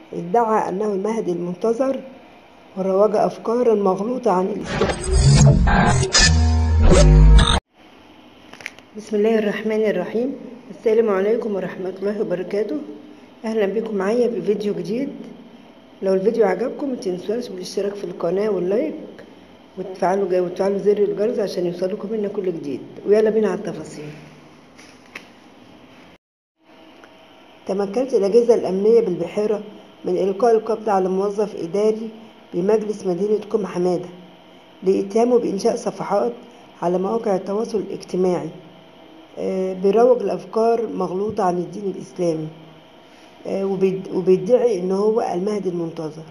ادعى أنه المهدي المنتظر وروج أفكارا مغلوطة عن الإسلام بسم الله الرحمن الرحيم السلام عليكم ورحمة الله وبركاته أهلا بكم معايا في فيديو جديد لو الفيديو عجبكم متنسوش بالاشتراك في القناة واللايك وتفعلوا وتفعلوا زر الجرس عشان يوصلكم منا كل جديد ويلا بينا على التفاصيل تمكنت الأجهزة الأمنية بالبحيرة من إلقاء القبض على موظف إداري بمجلس مدينة كوم حمادة لإتهامه بإنشاء صفحات على مواقع التواصل الاجتماعي بيروج لأفكار مغلوطة عن الدين الإسلامي وبيدعي إن هو المهدي المنتظر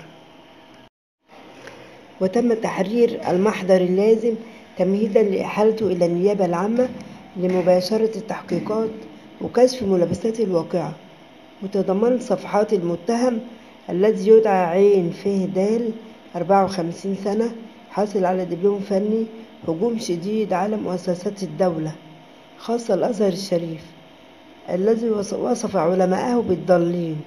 وتم تحرير المحضر اللازم تمهيدا لإحالته إلى النيابة العامة لمباشرة التحقيقات وكشف ملابسات الواقعة وتضمنت صفحات المتهم الذي يدعى عين فيه دال 54 سنة حاصل على دبلوم فني هجوم شديد على مؤسسات الدولة خاصة الأزهر الشريف الذي وصف علماءه بالضالين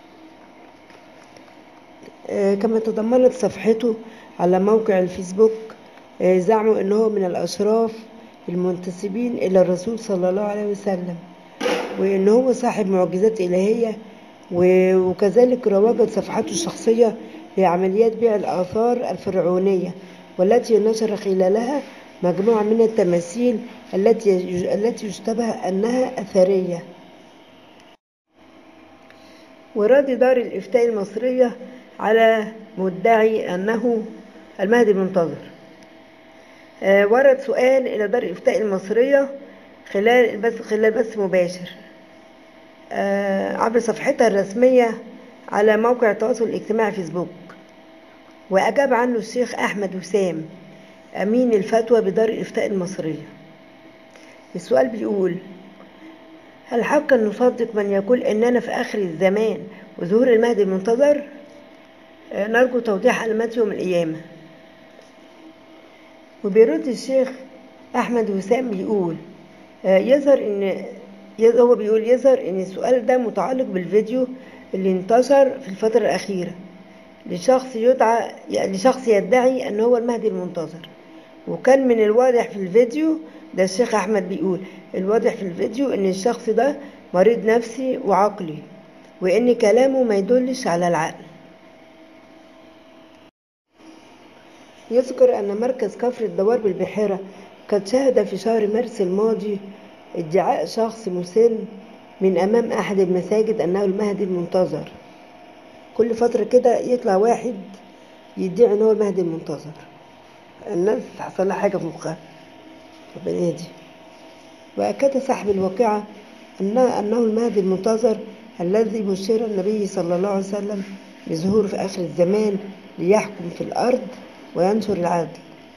كما تضمنت صفحته على موقع الفيسبوك زعموا أنه من الأشراف المنتسبين إلى الرسول صلى الله عليه وسلم وأنه هو صاحب معجزات إلهية وكذلك روجت صفحته الشخصية لعمليات بيع الآثار الفرعونية والتي نشر خلالها مجموعة من التماثيل التي التي يشتبه أنها أثرية ورد دار الإفتاء المصرية على مدعي أنه المهدي المنتظر آه ورد سؤال إلى دار الإفتاء المصرية خلال بث خلال بث مباشر آه عبر صفحتها الرسمية على موقع التواصل الاجتماعي فيسبوك وأجاب عنه الشيخ أحمد وسام أمين الفتوى بدار الإفتاء المصرية السؤال بيقول هل حقا نصدق من يقول أننا في آخر الزمان وظهور المهدي المنتظر آه نرجو توضيح علامات يوم القيامة وبيرد الشيخ أحمد وسام بيقول آه يظهر إن هو بيقول يظهر إن السؤال ده متعلق بالفيديو اللي انتشر في الفترة الأخيرة لشخص يدعى يعني لشخص يدعي أن هو المهدي المنتظر وكان من الواضح في الفيديو ده الشيخ أحمد بيقول الواضح في الفيديو إن الشخص ده مريض نفسي وعقلي وإن كلامه ما يدلش على العقل يذكر أن مركز كفر الدوار بالبحيرة قد شهد في شهر مارس الماضي ادعاء شخص مسن من أمام أحد المساجد أنه المهدي المنتظر كل فترة كده يطلع واحد يدعي أنه المهدي المنتظر الناس حصل لها حاجة في مخها ربنا يهدي وأكد صاحب الواقعة أنه, أنه المهدي المنتظر الذي بشر النبي صلى الله عليه وسلم بظهوره في آخر الزمان ليحكم في الأرض وينشر العدل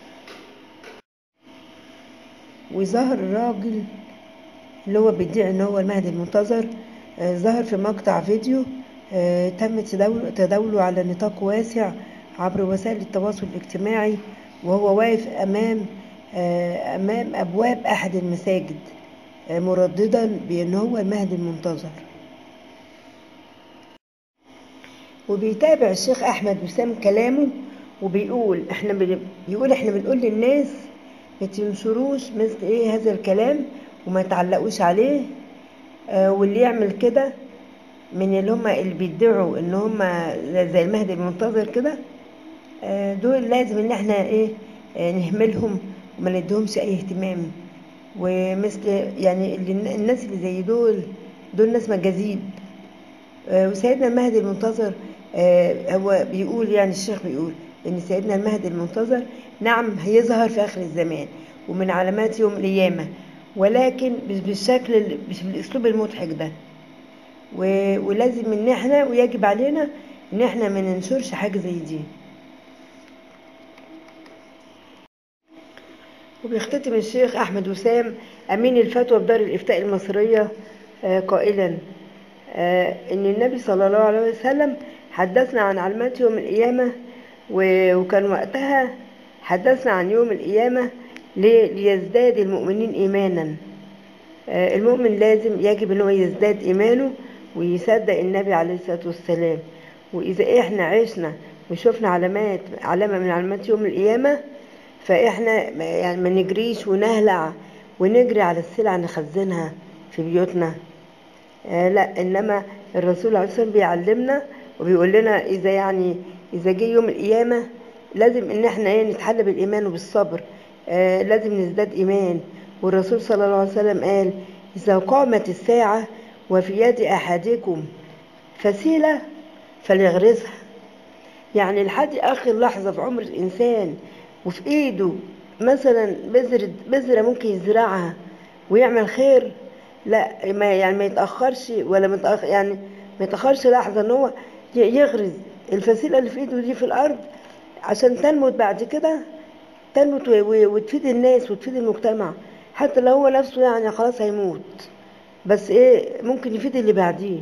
وظهر الراجل اللي هو بيدعي ان هو المهدي المنتظر آه ظهر في مقطع فيديو آه تم تداول تداوله على نطاق واسع عبر وسائل التواصل الاجتماعي وهو واقف امام آه امام ابواب احد المساجد مرددا بان هو المهدي المنتظر وبيتابع الشيخ احمد وسام كلامه وبيقول احنا بيقول احنا بنقول للناس ما تنشروش مثل ايه هذا الكلام وما تعلقوش عليه آه واللي يعمل كده من اللي هم اللي بيدعوا ان هم زي المهدي المنتظر كده آه دول لازم ان احنا ايه آه نهملهم وما نديهمش اي اهتمام ومثل يعني اللي الناس اللي زي دول دول ناس مجاذيب وسيدنا المهدي المنتظر هو بيقول يعني الشيخ بيقول ان سيدنا المهدي المنتظر نعم هيظهر في اخر الزمان ومن علامات يوم القيامه ولكن مش بالشكل مش بالاسلوب المضحك ده ولازم ان احنا ويجب علينا ان احنا ما ننشرش حاجه زي دي وبيختتم الشيخ احمد وسام امين الفتوى بدار الافتاء المصريه قائلا ان النبي صلى الله عليه وسلم حدثنا عن علامات يوم القيامه وكان وقتها حدثنا عن يوم القيامة ليزداد المؤمنين إيمانا المؤمن لازم يجب أنه يزداد إيمانه ويصدق النبي عليه الصلاة والسلام وإذا إحنا عشنا وشفنا علامات علامة من علامات يوم القيامة فإحنا ما- يعني ما نجريش ونهلع ونجري على السلع نخزنها في بيوتنا آه لا إنما الرسول عليه الصلاة والسلام بيعلمنا وبيقول لنا إذا يعني إذا جه يوم القيامة لازم إن إحنا إيه نتحلى بالإيمان وبالصبر آه لازم نزداد إيمان والرسول صلى الله عليه وسلم قال إذا قامت الساعة وفي يد أحدكم فسيلة فليغرسها يعني لحد آخر لحظة في عمر الإنسان وفي إيده مثلا بذرة بذرة ممكن يزرعها ويعمل خير لا ما يعني ما يتأخرش ولا متأخر يعني ما يتأخرش لحظة إن هو ي- يغرز الفسيلة اللي في إيده دي في الأرض عشان تنمت بعد كده تنمت و- و- وتفيد الناس وتفيد المجتمع حتى لو هو نفسه يعني خلاص هيموت بس إيه ممكن يفيد اللي بعديه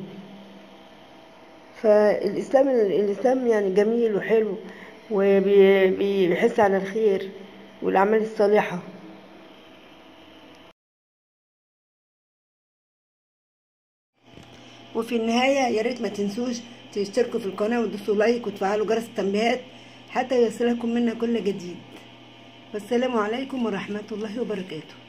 فالإسلام الإسلام يعني جميل وحلو وبيحث على الخير والأعمال الصالحة وفي النهاية يا ريت ما تنسوش تشتركوا في القناة وتدوسوا لايك وتفعلوا جرس التنبيهات حتى يصلكم منا كل جديد والسلام عليكم ورحمة الله وبركاته